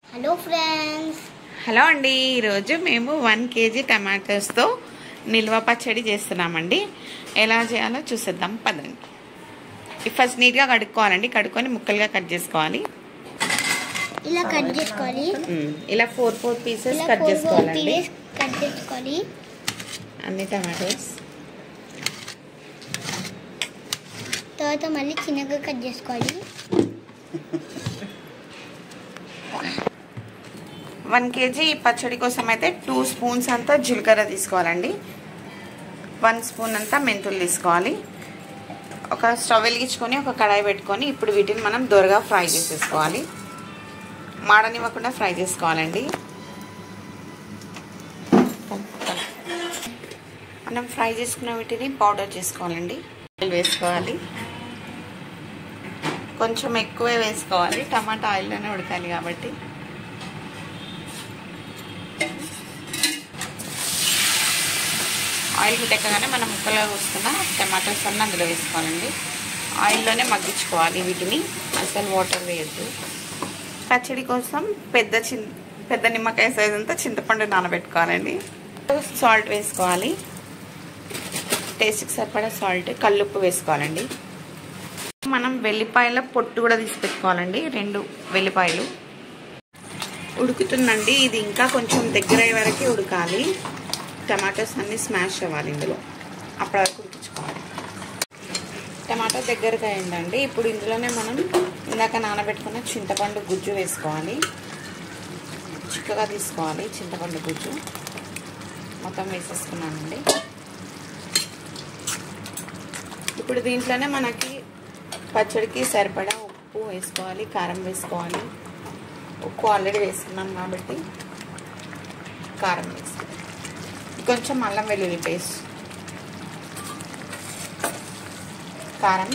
Hello friends hello అండి ఈరోజు మేము వన్ కేజీ టమాటోస్తో నిల్వ పచ్చడి చేస్తున్నామండి ఎలా చేయాలో చూసేద్దాం పదండి ఇది ఫస్ట్ నీట్గా కడుక్కోవాలండి కడుక్కొని ముక్కలుగా కట్ చేసుకోవాలి ఇలా కట్ చేసుకోవాలి మ్మ్. ఇలా ఫోర్ ఫోర్ పీసెస్ ఇలా కట్ ఫోర్ ఫోర్ చేసుకోవాలండి పీసెస్ కట్ చేసుకోవాలి అన్ని టమాటోస్ తర్వాత మళ్ళీ చిన్నగా కట్ చేసుకోవాలి వన్ కేజీ పచ్చడి కోసం అయితే టూ స్పూన్స్ అంతా జీలకర్ర తీసుకోవాలండి వన్ స్పూన్ అంతా మెంతులు తీసుకోవాలి ఒక స్టవ్ వెలిగించుకొని ఒక కడాయి పెట్టుకొని ఇప్పుడు వీటిని మనం దొరగా ఫ్రై చేసేసుకోవాలి మాడనివ్వకుండా ఫ్రై చేసుకోవాలండి మనం ఫ్రై చేసుకున్న వీటిని పౌడర్ చేసుకోవాలండి ఆయిల్ వేసుకోవాలి కొంచెం ఎక్కువే వేసుకోవాలి టమాటా ఆయిల్లోనే ఉడకాలి కాబట్టి ఆయిల్ హీట్ ఎక్కగానే మనం ముక్కలుగా కోసుకున్న టమాటోస్ అన్నీ అందులో వేసుకోవాలండి ఆయిల్లోనే మగ్గించుకోవాలి వీటిని అసలు వాటర్ వేయద్దు పచ్చడి కోసం పెద్ద చిన్ పెద్ద నిమ్మకాయ సైజ్ అంతా చింతపండు నానబెట్టుకోవాలండి సాల్ట్ వేసుకోవాలి టేస్ట్కి సరిపడా సాల్ట్ కల్లుప్పు వేసుకోవాలండి మనం వెల్లిపాయల పొట్టు కూడా తీసి పెట్టుకోవాలండి రెండు వెల్లిపాయలు ఉడుకుతుందండి ఇది ఇంకా కొంచెం దగ్గర అయ్యే వరకు ఉడకాలి టమాటోస్ అన్నీ స్మాష్ అవ్వాలి ఇందులో అప్పటి వరకు ఉడికించుకోవాలి టమాటో దగ్గరకు అయిందండి ఇప్పుడు ఇందులోనే మనం ఇందాక నానబెట్టుకున్న చింతపండు గుజ్జు వేసుకోవాలి చిక్కగా తీసుకోవాలి చింతపండు గుజ్జు మొత్తం వేసేసుకున్నానండి ఇప్పుడు దీంట్లోనే మనకి పచ్చడికి సరిపడా ఉప్పు వేసుకోవాలి కారం వేసుకోవాలి ఉప్పు ఆల్రెడీ వేసుకున్నాం కాబట్టి కారం వేసుకోవాలి కొంచెం అల్లం వెల్లుల్లి పేస్ట్ కారం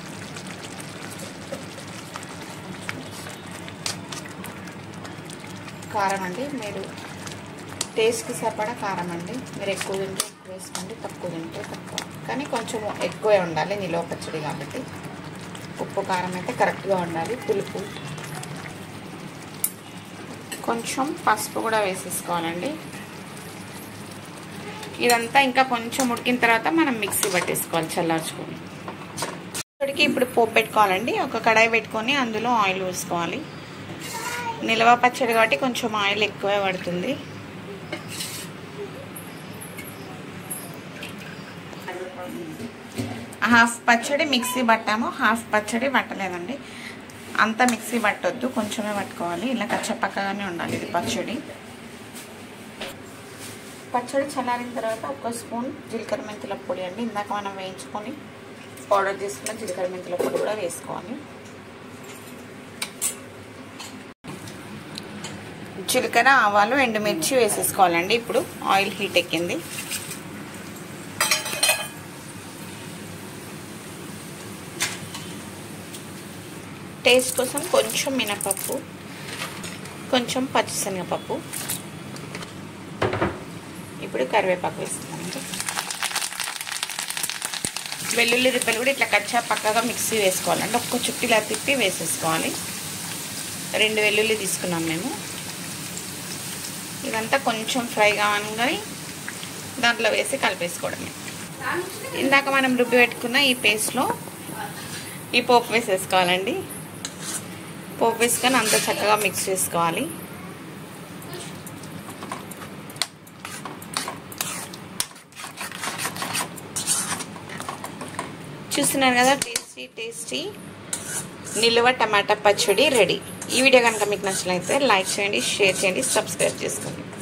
కారం అండి మీరు టేస్ట్కి సరిపడా కారం అండి మీరు ఎక్కువ తింటే ఎక్కువ వేసుకోండి తక్కువ తింటే తక్కువ కానీ కొంచెం ఎక్కువే ఉండాలి నిలువ పచ్చడి కాబట్టి ఉప్పు కారం అయితే కరెక్ట్గా ఉండాలి పులుపు కొంచెం పసుపు కూడా వేసేసుకోవాలండి ఇదంతా ఇంకా కొంచెం ఉడికిన తర్వాత మనం మిక్సీ పట్టేసుకోవాలి చల్లార్చుకొని ఇప్పటికి ఇప్పుడు పోపు పెట్టుకోవాలండి ఒక కడాయి పెట్టుకొని అందులో ఆయిల్ వేసుకోవాలి నిల్వ పచ్చడి కాబట్టి కొంచెం ఆయిల్ ఎక్కువే పడుతుంది హాఫ్ పచ్చడి మిక్సీ పట్టాము హాఫ్ పచ్చడి పట్టలేదండి అంతా మిక్సీ పట్టొద్దు కొంచెమే పట్టుకోవాలి ఇలా కచ్చపక్కగానే ఉండాలి ఇది పచ్చడి పచ్చడి చల్లారిన తర్వాత ఒక స్పూన్ జీలకర్ర మెంతుల పొడి అండి ఇందాక మనం వేయించుకొని పౌడర్ చేసుకున్న జీలకర్ర మెంతుల పొడి కూడా వేసుకోవాలి జీలకర్ర ఆవాలు ఎండుమిర్చి వేసేసుకోవాలండి ఇప్పుడు ఆయిల్ హీట్ ఎక్కింది టేస్ట్ కోసం కొంచెం మినపప్పు కొంచెం పచ్చిశనగపప్పు ఇప్పుడు కరివేపాకు వేస్తున్నామండి వెల్లుల్లి రిప్పలు కూడా ఇట్లా కచ్చా పక్కగా మిక్సీ వేసుకోవాలండి ఒక్క చుట్టిలా తిప్పి వేసేసుకోవాలి రెండు వెల్లుల్లి తీసుకున్నాం మేము ఇదంతా కొంచెం ఫ్రై కాగానే దాంట్లో వేసి కలిపేసుకోవడమే ఇందాక మనం రుబ్బి పెట్టుకున్న ఈ పేస్ట్లో ఈ పోపు వేసేసుకోవాలండి పోపు వేసుకొని అంత చక్కగా మిక్స్ చేసుకోవాలి చూస్తున్నారు కదా టేస్టీ టేస్టీ నిలువ టమాటా పచ్చడి రెడీ ఈ వీడియో కనుక మీకు నచ్చినట్లయితే లైక్ చేయండి షేర్ చేయండి సబ్స్క్రైబ్ చేసుకోండి